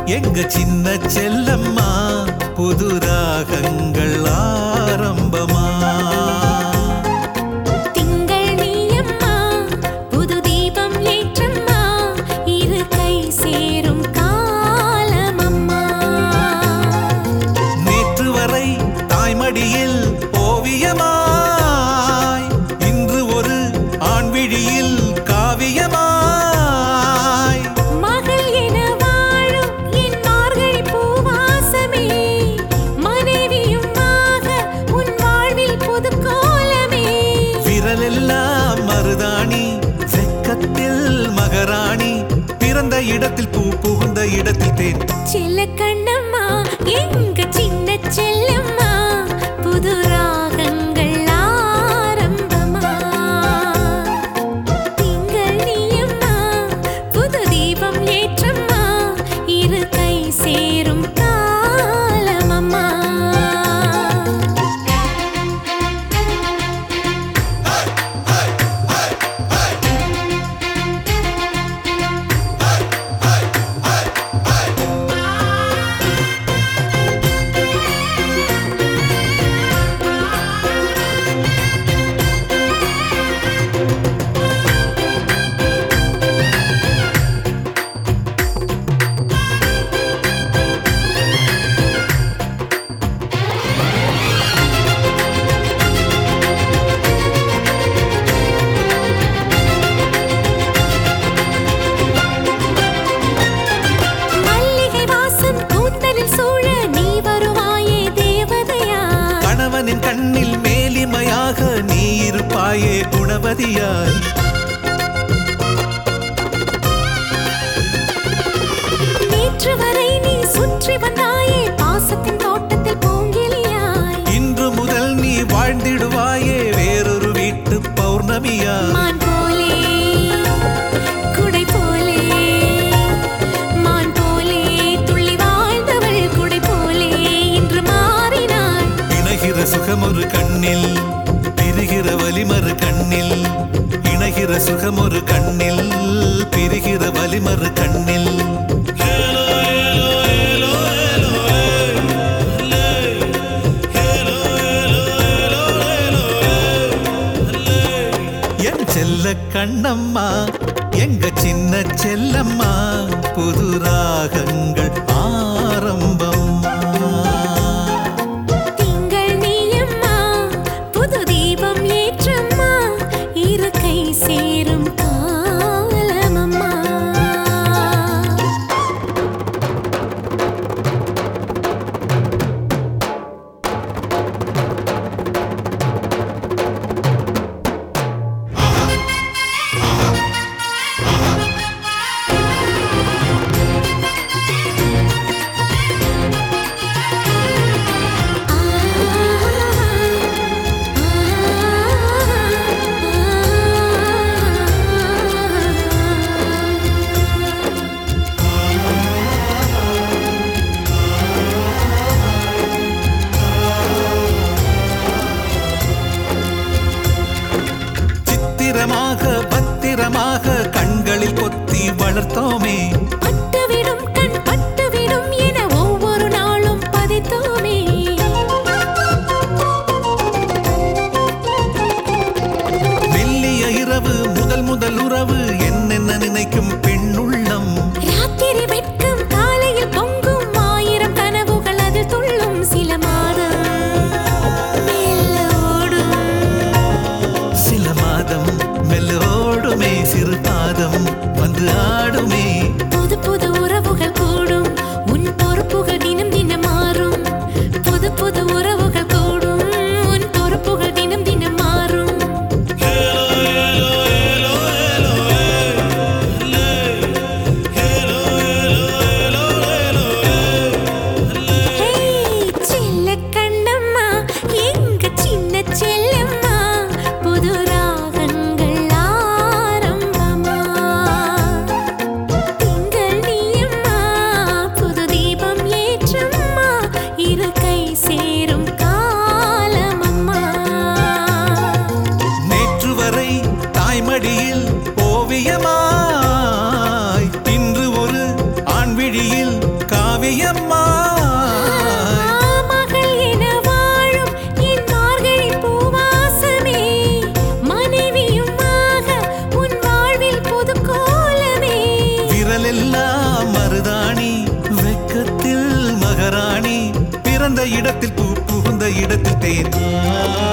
எங்க சின்ன செல்லம்மா புது ராகங்கள் ஆரம்பமா திங்கள் நீயம்மா புது தீபம் ஏற்றம்மா இரு கை சேரும் காலமம்மா நேற்று வரை தாய்மடியில் ஓவியமாய் இன்று ஒரு ஆண்விழியில் காவியமாய் மகள் என வாழும் என் மார்கழி பூவாசமே மனைவியும் ஆக உன் வாழ்வில் புது கோலமே விரலெல்லாம் மருதாணி வெக்கத்தில் மகராணி பிறந்த இடத்தில் பூ புகுந்த இடத்தில் தேன் செல்ல கண்ணம்மா எங்க சின்ன செல்லம்மா புது ராகங்கள் ஆரம்பமா திங்கள் நீயம்மா புது தீபம் ஏற்றம்மா இரு கை சேரும் காலமம்மா மல்லிகை வாசம் கூந்தலில் சூழ நீ வருவாயே தேவதையா கணவனின் கண்ணில் மேலிமையாக நீ இருப்பாயே குணவதியாய் நேற்று வரை நீ சுற்றி வந்தாயே பாசத்தின் தோட்டத்தில் பூங்கிலியாய் இன்று முதல் நீ வாழ்ந்திடுவாயே வேறொரு வீட்டு பௌர்ணமியாய் மான் போலே குடை போலே மான் போலே துள்ளி வாழ்ந்தவள் குடை போலே இன்று மாறினாள் இணைகிற சுகமொரு கண்ணில் பிரிகிற வலிமறு கண்ணில் இணைகிற சுகமொரு கண்ணில் பிரிகிற வலிமறு கண்ணில் என் செல்ல கண்ணம்மா எங்க சின்ன செல்லம்மா புது ராகங்கள் ஆரம்பம்மா திங்கள் நீயம்மா புது தீபம் ஏற்றம்மா இரு கை சேரும் காலமம்மா சித்திரமாக பத்திரமாக கண்களில் கொத்தி வளர்த்தோமே பட்டுவிடும் கண் பட்டுவிடும் என ஒவ்வொரு நாளும் பதித்தோமே மெல்லிய இரவு முதல் முதல் உறவு என்னென்ன நினைக்கும் பெண்ணுள்ளம் ராத்திரி வெட்கம் காலையில் பொங்கும் ஆயிரம் கனவுகள் அதில் துள்ளும் சில மாதம் மெல்ல ஓடும் சில மாதம் மெல்லோடுமே சிறு பாதம் வந்து ஆடுமே புது புது உறவுகள் கூடும் உன் பொறுப்புகள் தினம் தினம் மாறும் புது புது உறவுகள் கூடும் உன் பொறுப்புகள் தினம் தினம் மாறும் ஏலோ, ஏலோ, ஏலோ, ஏலோ, நினைத்தேன்